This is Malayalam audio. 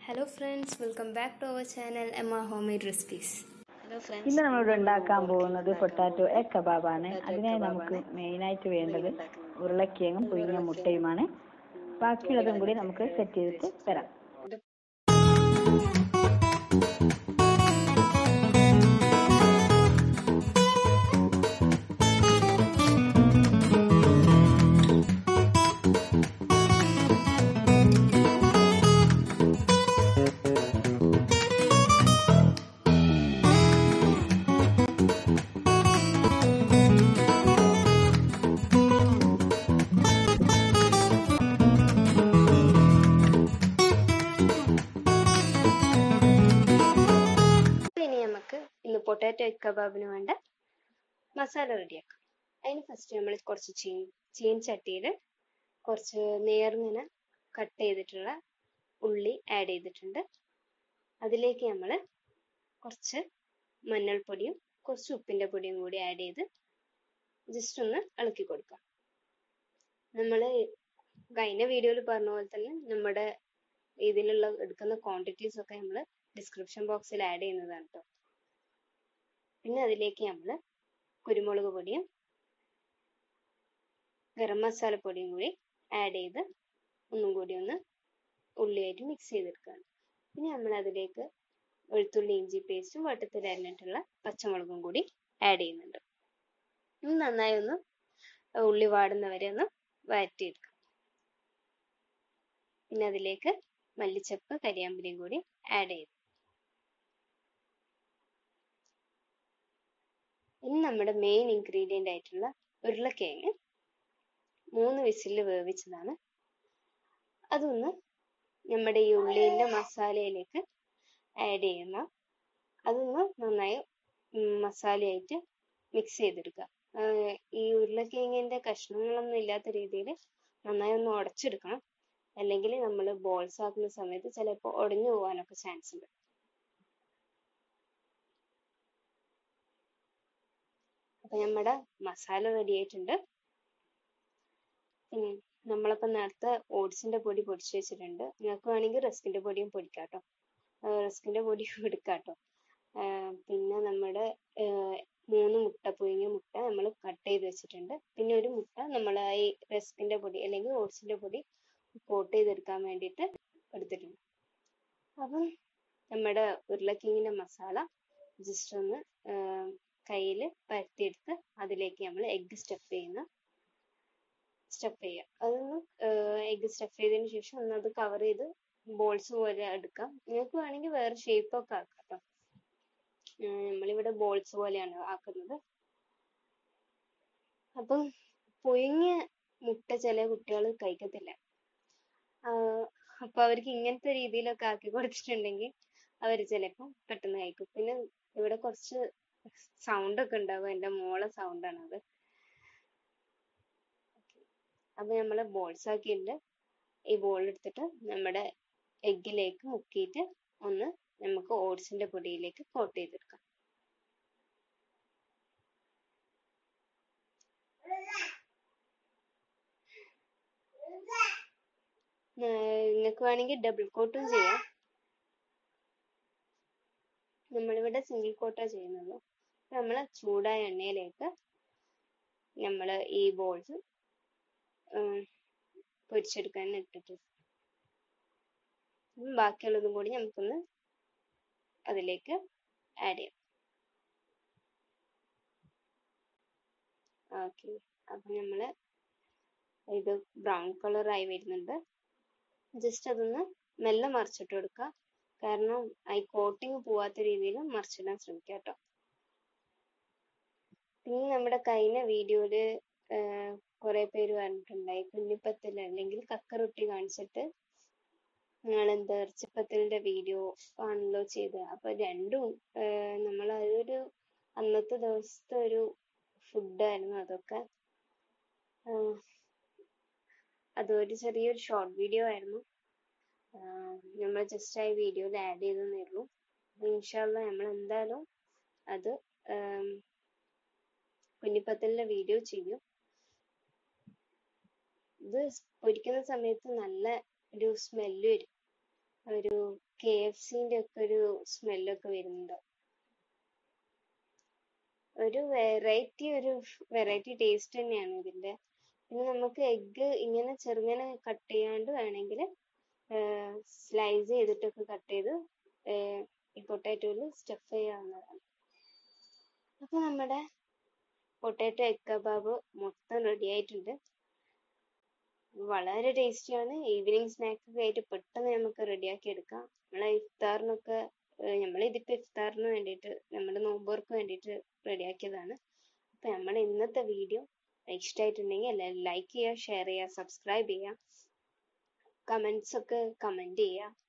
hello friends welcome back to our channel Emma home made recipes hello friends ഇന്ന് നമ്മളിവിടെ ഉണ്ടാക്കാൻ പോകുന്നത് പൊട്ടാറ്റോ എഗ് കബാബാണ് അതിനായി നമുക്ക് മെയിനായിട്ട് വേണ്ടത് ഉരുളക്കിഴങ്ങും പുഴുങ്ങിയ മുട്ടയുമാണ് ബാക്കിയുള്ളതും കൂടി നമുക്ക് സെറ്റ് ചെയ്തിട്ട് വരാം അപ്പോൾ ഇനി നമുക്ക് ഇന്ന് പൊട്ടാറ്റോ എഗ് കബാബിന് വേണ്ട മസാല റെഡിയാക്കാം അതിന് ഫസ്റ്റ് നമ്മൾ കുറച്ച് ചീൻ ചീൻ ചട്ടിയിൽ കുറച്ച് നേർങ്ങനെ കട്ട് ചെയ്തിട്ടുള്ള ഉള്ളി ആഡ് ചെയ്തിട്ടുണ്ട് അതിലേക്ക് നമ്മൾ കുറച്ച് മഞ്ഞൾപ്പൊടിയും കുറച്ച് ഉപ്പിൻ്റെ പൊടിയും കൂടി ആഡ് ചെയ്ത് ജസ്റ്റ് ഒന്ന് ഇളക്കി കൊടുക്കാം നമ്മൾ കഴിഞ്ഞ വീഡിയോയിൽ പറഞ്ഞ പോലെ തന്നെ നമ്മുടെ ഇതിലുള്ള എടുക്കുന്ന ക്വാണ്ടിറ്റീസ് ഒക്കെ നമ്മൾ ഡിസ്ക്രിപ്ഷൻ ബോക്സിൽ ആഡ് ചെയ്യുന്നതാണ് കേട്ടോ പിന്നെ അതിലേക്ക് നമ്മൾ കുരുമുളക് പൊടിയും ഗരം മസാല പൊടിയും കൂടി ആഡ് ചെയ്ത് ഒന്നും കൂടി ഒന്ന് ഉള്ളിയായിട്ട് മിക്സ് ചെയ്തെടുക്കുകയാണ് പിന്നെ നമ്മൾ അതിലേക്ക് വെളുത്തുള്ളി ഇഞ്ചി പേസ്റ്റും വട്ടത്തിൽ അരിഞ്ഞിട്ടുള്ള പച്ചമുളകും കൂടി ആഡ് ചെയ്യുന്നുണ്ട് ഇനി നന്നായി ഒന്ന് ഉള്ളി വാടുന്നവരെ ഒന്ന് വഴറ്റിയെടുക്കാം പിന്നെ അതിലേക്ക് മല്ലിച്ചപ്പ് കരിയാമ്പലിയും കൂടി ആഡ് ചെയ്തു ഇനി നമ്മുടെ മെയിൻ ഇൻഗ്രീഡിയൻ്റ് ആയിട്ടുള്ള ഉരുളക്കിഴങ്ങ് മൂന്ന് വിസിലിൽ വേവിച്ചതാണ് അതൊന്ന് നമ്മുടെ ഈ ഉള്ളിൻ്റെ മസാലയിലേക്ക് ആഡ് ചെയ്യുന്ന അതൊന്ന് നന്നായി മസാലയായിട്ട് മിക്സ് ചെയ്തെടുക്കുക ഈ ഉരുളക്കിഴങ്ങിൻ്റെ കഷ്ണങ്ങളൊന്നും ഇല്ലാത്ത രീതിയിൽ നന്നായി ഒന്ന് ഉടച്ചെടുക്കണം അല്ലെങ്കിൽ നമ്മൾ ബോൾസ് ആക്കുന്ന സമയത്ത് ചിലപ്പോൾ ഉടഞ്ഞു പോകാനൊക്കെ ചാൻസ് ഉണ്ട് അപ്പൊ നമ്മുടെ മസാല റെഡി ആയിട്ടുണ്ട് നമ്മളിപ്പോൾ നേരത്തെ ഓട്സിന്റെ പൊടി പൊടിച്ചു വെച്ചിട്ടുണ്ട് നിങ്ങൾക്ക് വേണമെങ്കിൽ റസ്കിന്റെ പൊടിയും പൊടിക്കാം കേട്ടോ റസ്കിന്റെ പൊടിയും എടുക്കാം കേട്ടോ പിന്നെ നമ്മുടെ മൂന്ന് മുട്ട പുഴുങ്ങിയ മുട്ട നമ്മൾ കട്ട് ചെയ്ത് വെച്ചിട്ടുണ്ട് പിന്നെ ഒരു മുട്ട നമ്മൾ ഈ റസ്കിന്റെ പൊടി അല്ലെങ്കിൽ ഓട്സിന്റെ പൊടി കോട്ട് ചെയ്തെടുക്കാൻ വേണ്ടിയിട്ട് എടുത്തിട്ടുണ്ട് അപ്പം നമ്മുടെ ഉരുളക്കിഴങ്ങിന്റെ മസാല ജസ്റ്റ് ഒന്ന് കയ്യിൽ പരത്തിയെടുത്ത് അതിലേക്ക് നമ്മൾ എഗ്ഗ് സ്റ്റഫ് ചെയ്യുന്ന സ്റ്റഫ് ചെയ്യുക അതൊന്ന് എഗ്ഗ് സ്റ്റഫ് ചെയ്തതിന് ശേഷം ഒന്ന് അത് കവർ ചെയ്ത് ബോൾസ് പോലെ എടുക്കാം നിങ്ങൾക്ക് വേണമെങ്കിൽ വേറെ ഷേപ്പ് ഒക്കെ ആക്കാം കേട്ടോ നമ്മളിവിടെ ബോൾസ് പോലെയാണ് ആക്കുന്നത് അപ്പം പുഴുങ്ങിയ മുട്ട ചില കുട്ടികൾ കഴിക്കത്തില്ല അപ്പൊ അവർക്ക് ഇങ്ങനത്തെ രീതിയിലൊക്കെ ആക്കി കൊടുത്തിട്ടുണ്ടെങ്കിൽ അവർ ചിലപ്പോൾ പെട്ടെന്ന് കഴിക്കും പിന്നെ ഇവിടെ കുറച്ച് സൗണ്ട് ഒക്കെ ഉണ്ടാവും എൻ്റെ മോളെ സൗണ്ടാണ് അത് അപ്പൊ നമ്മൾ ബോൾസ് ആക്കിയിട്ട് ഈ ബോൾ എടുത്തിട്ട് നമ്മുടെ എഗ്ഗിലേക്ക് മുക്കിയിട്ട് ഒന്ന് നമുക്ക് ഓട്സിന്റെ പൊടിയിലേക്ക് കോട്ട് ചെയ്തെടുക്കാം നിങ്ങൾക്ക് വേണമെങ്കിൽ ഡബിൾ കോട്ടും ചെയ്യാം നമ്മളിവിടെ സിംഗിൾ കോട്ടാ ചെയ്യുന്നത് നമ്മൾ ചൂടായ എണ്ണയിലേക്ക് നമ്മൾ ഈ ബോൾസ് പൊരിച്ചെടുക്കാൻ ഇട്ടിട്ട് ബാക്കിയുള്ളതും കൂടി നമുക്കൊന്ന് അതിലേക്ക് ആഡ് ചെയ്യാം ഓക്കെ അപ്പം നമ്മൾ ഇത് ബ്രൗൺ കളർ ആയി വരുന്നുണ്ട് ജസ്റ്റ് അതൊന്ന് മെല്ലെ മറിച്ചിട്ട് കൊടുക്കുക കാരണം ഈ കോട്ടിങ് പോവാത്ത രീതിയിൽ മറിച്ചിടാൻ ശ്രമിക്കുക കേട്ടോ പിന്നെ നമ്മുടെ കഴിഞ്ഞ വീഡിയോയില് കുറെ പേര് പറഞ്ഞിട്ടുണ്ടായി കുഞ്ഞിപ്പത്തിൽ അല്ലെങ്കിൽ കക്കറൊട്ടി കാണിച്ചിട്ട് നിങ്ങൾ എന്താ ഇറച്ചിപ്പത്തലിന്റെ വീഡിയോ ആണല്ലോ ചെയ്തത് അപ്പൊ രണ്ടും നമ്മൾ അതൊരു അന്നത്തെ ദിവസത്തെ ഒരു ഫുഡായിരുന്നു അതൊക്കെ അതൊരു ചെറിയൊരു ഷോർട്ട് വീഡിയോ ആയിരുന്നു നമ്മൾ ജസ്റ്റ് ആ വീഡിയോയിൽ ആഡ് ചെയ്തെന്നേ ഉള്ളൂ ഇൻഷാല്ല നമ്മൾ എന്തായാലും അത് കുഞ്ഞിപ്പത്തലിന്റെ വീഡിയോ ചെയ്യും ഇത് പൊരിക്കുന്ന സമയത്ത് നല്ല ഒരു സ്മെല്ല് വരും ഒരു കെ എഫ് സിന്റെ ഒക്കെ ഒരു സ്മെല്ലൊക്കെ വരുന്നുണ്ടാവും ഒരു വെറൈറ്റി ഒരു വെറൈറ്റി ടേസ്റ്റ് തന്നെയാണ് ഇതിന്റെ പിന്നെ നമുക്ക് എഗ്ഗ് ഇങ്ങനെ ചെറുങ്ങനെ കട്ട് ചെയ്യാണ്ട് വേണമെങ്കിൽ സ്ലൈസ് ചെയ്തിട്ടൊക്കെ കട്ട് ചെയ്ത് ഏർ ഈ പൊട്ടാറ്റോയിൽ സ്റ്റഫ് ചെയ്യാവുന്നതാണ് അപ്പോൾ നമ്മുടെ പൊട്ടാറ്റോ എഗ് കബാബ് മൊത്തം റെഡി ആയിട്ടുണ്ട് വളരെ ടേസ്റ്റിയാണ് ഈവനിങ് സ്നാക്ക് ഒക്കെ ആയിട്ട് പെട്ടെന്ന് നമുക്ക് റെഡിയാക്കി എടുക്കാം നമ്മളെ ഇഫ്താറിനൊക്കെ നമ്മൾ ഇതിപ്പോൾ ഇഫ്താറിന് വേണ്ടിയിട്ട് നമ്മുടെ നോമ്പുകൾക്ക് വേണ്ടിയിട്ട് റെഡിയാക്കിയതാണ് അപ്പോൾ നമ്മുടെ ഇന്നത്തെ വീഡിയോ ഇഷ്ടമായിട്ടുണ്ടെങ്കിൽ എല്ലാവരും ലൈക്ക് ചെയ്യുക ഷെയർ ചെയ്യുക സബ്സ്ക്രൈബ് ചെയ്യുക കമൻസ് ഒക്കെ കമൻറ്റ് ചെയ്യുക